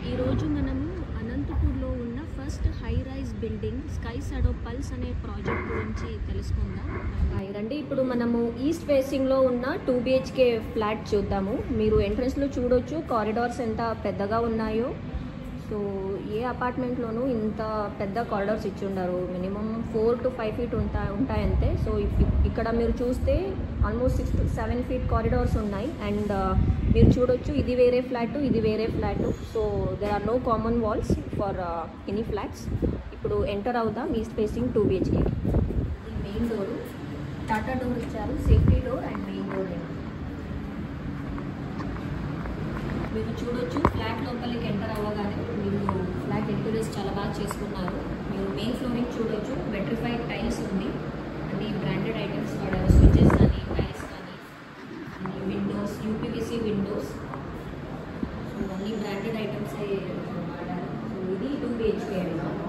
ఈరోజు మనము అనంతపూర్లో ఉన్న first high rise building sky shadow pulse అనే ప్రాజెక్ట్ గురించి తెలుసుకుందాం హాయ్ రండి ఇప్పుడు మనము ఈస్ట్ ఫేసింగ్లో ఉన్న టూ బిహెచ్కే ఫ్లాట్ చూద్దాము మీరు ఎంట్రన్స్లో చూడొచ్చు కారిడార్స్ ఎంత పెద్దగా ఉన్నాయో సో ఏ అపార్ట్మెంట్లోనూ ఇంత పెద్ద కారిడార్స్ ఇచ్చి ఉండరు minimum four to five feet ఉంటాయి ఉంటాయంతే సో ఇప్- ఇక్కడ మీరు చూస్తే almost six to seven feet corridors ఉన్నాయి అండ్ మీరు చూడొచ్చు ఇది వేరే ఫ్లాట్ ఇది వేరే flat so there are no common walls for any flats ఇప్పుడు ఎంటర్ అవుదాం east facing two BHK main door Tata door ఇచ్చారు safety door and main door మీరు చూడొచ్చు ఫ్లాట్ లోపలికి ఎంటర్ అవ్వగానే మీరు ఫ్లాట్ ఇంటీరియర్స్ చాలా బాగా చేసుకున్నారు మీరు మెయిన్ ఫ్లోరింగ్ చూడొచ్చు వెట్రిఫైడ్ టైల్స్ ఉంది అన్ని బ్రాండెడ్ ఐటమ్స్ వాడారు స్విచెస్ కానీ టైల్స్ కానీ అన్ని విండోస్ యూపీవీసీ విండోస్ సో అన్ని బ్రాండెడ్ ఐటమ్స్ వాడారు సో ఇది టూ బిహెచ్కే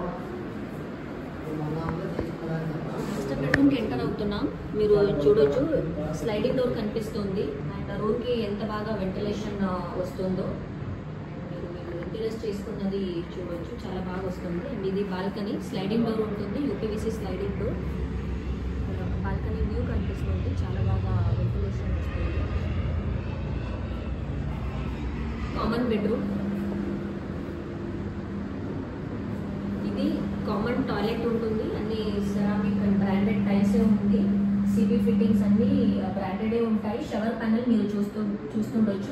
మాస్టర్ బెడ్రూమ్కి ఎంటర్ అవుతున్నాం మీరు చూడొచ్చు స్లైడింగ్ డోర్ కనిపిస్తుంది అండ్ రూమ్కి ఎంత బాగా వెంటిలేషన్ వస్తుందో మీరు మీరు ఇంటీరియర్స్ చేసుకున్నది చూడొచ్చు చాలా బాగా వస్తుంది అండ్ ఇది బాల్కనీ స్లైడింగ్ డోర్ ఉంటుంది UPVC sliding door balcony view కనిపిస్తుంది చాలా బాగా వెంటిలేషన్ వస్తుంది కామన్ బెడ్రూమ్ ఇది కామన్ టాయిలెట్ ఉంటుంది అన్ని సెరామిక్ అండ్ బ్రాండెడ్ టైల్స్ ఉంది సిబి ఫిట్టింగ్స్ అన్ని బ్రాండెడే ఉంటాయి షవర్ ప్యానల్ మీరు చూస్తూ చూస్తుండొచ్చు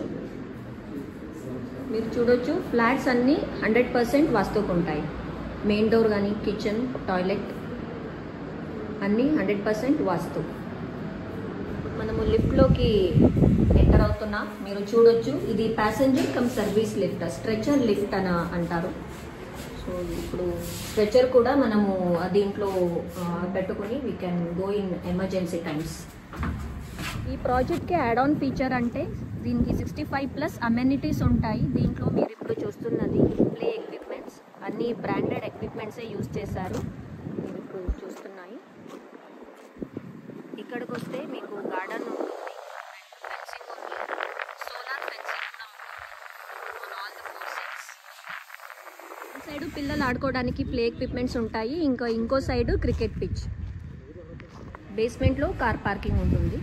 మీరు చూడొచ్చు ఫ్లాట్స్ అన్నీ హండ్రెడ్ పర్సెంట్ వాస్తుకు ఉంటాయి మెయిన్ డోర్ కానీ కిచెన్ టాయిలెట్ అన్నీ హండ్రెడ్ పర్సెంట్ వాస్తు మనము లిఫ్ట్లోకి ఎంటర్ అవుతున్నాం మీరు చూడొచ్చు ఇది passenger cum service lift stretcher lift అని అంటారు సో ఇప్పుడు స్ట్రెచర్ కూడా మనము దీంట్లో ఆ, పెట్టుకుని we can go in emergency times ఈ ప్రాజెక్ట్కి యాడ్ ఆన్ ఫీచర్ అంటే దీనికి సిక్స్టీ ఫైవ్ ప్లస్ అమెనిటీస్ ఉంటాయి దీంట్లో మీరు ఇప్పుడు చూస్తున్నది ప్లే ఎక్విప్మెంట్స్ అన్ని బ్రాండెడ్ ఎక్విప్మెంట్సే యూజ్ చేశారు మీరు ఇప్పుడు చూస్తున్నాయి ఇక్కడికి వస్తే మీకు గార్డెన్ ఉంటుంది ఫెన్సింగ్ ఉంది సోలార్ ఫెన్సింగ్ కూడా ఉంటుంది on all the four sides side పిల్లలు ఆడుకోవడానికి ప్లే ఎక్విప్మెంట్స్ ఉంటాయి ఇంకా ఇంకో సైడ్ క్రికెట్ పిచ్ బేస్మెంట్లో కార్ పార్కింగ్ ఉంటుంది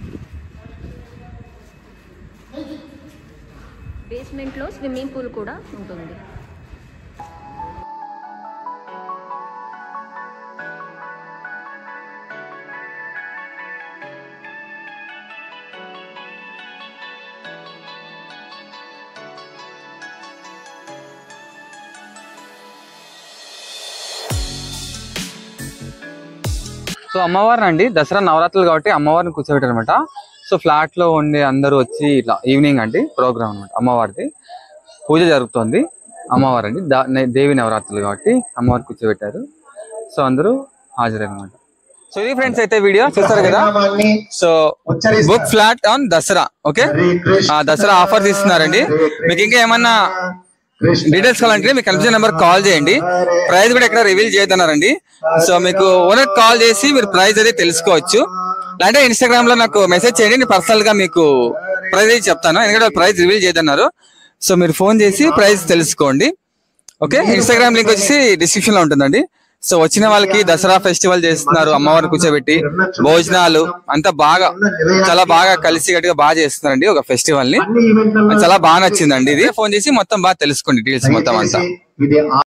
బేస్మెంట్లో స్విమ్మింగ్ పూల్ కూడా ఉంటుంది సో అమ్మవారిని అండి దసరా నవరాత్రులు కాబట్టి అమ్మవారిని కూర్చోబెట్టారు అనమాట సో ఫ్లాట్ లో ఉండే అందరూ వచ్చి ఇట్లా ఈవినింగ్ అండి ప్రోగ్రామ్ అనమాట అమ్మవారిది పూజ జరుగుతోంది అమ్మవారు అండి దా- నే- దేవి నవరాత్రులు కాబట్టి అమ్మవారు కూర్చోబెట్టారు సో అందరూ హాజరనమాట సో ఇది ఫ్రెండ్స్ అయితే వీడియో చూస్తారు కదా so book flat on Dasara okay ఆ దసరా ఆఫర్స్ ఇస్తున్నారండి మీకు ఇంకా ఏమన్నా డీటెయిల్స్ కావాలంటే మీకు కనిపించిన నెంబర్ కాల్ చేయండి ప్రైస్ కూడా ఎక్కడ రివీల్ చేయొద్దన్నారండి సో మీకు ఓనర్ కాల్ చేసి మీరు ప్రైస్ అయితే తెలుసుకోవచ్చు అంటే ఇన్స్టాగ్రామ్ లో నాకు మెసేజ్ చేయండి నేను పర్సనల్ గా మీకు ప్రైస్ అయితే చెప్తాను ఎందుకంటే ప్రైస్ రివీల్ చేయదన్నారు సో మీరు ఫోన్ చేసి ప్రైస్ తెలుసుకోండి ఓకే ఇన్స్టాగ్రామ్ లింక్ వచ్చేసి డిస్క్రిప్షన్ లో ఉంటుందండి సో వచ్చిన వాళ్ళకి దసరా ఫెస్టివల్ చేస్తున్నారు అమ్మవారిని కూర్చోబెట్టి భోజనాలు అంతా బాగా చాలా బాగా కలిసి గట్టిగా బాగా చేస్తున్నారండి ఒక ఫెస్టివల్ ని చాలా బాగా నచ్చిందండి ఇది ఫోన్ చేసి మొత్తం బాగా తెలుసుకోండి డీటెయిల్స్ మొత్తం అంతా ఇది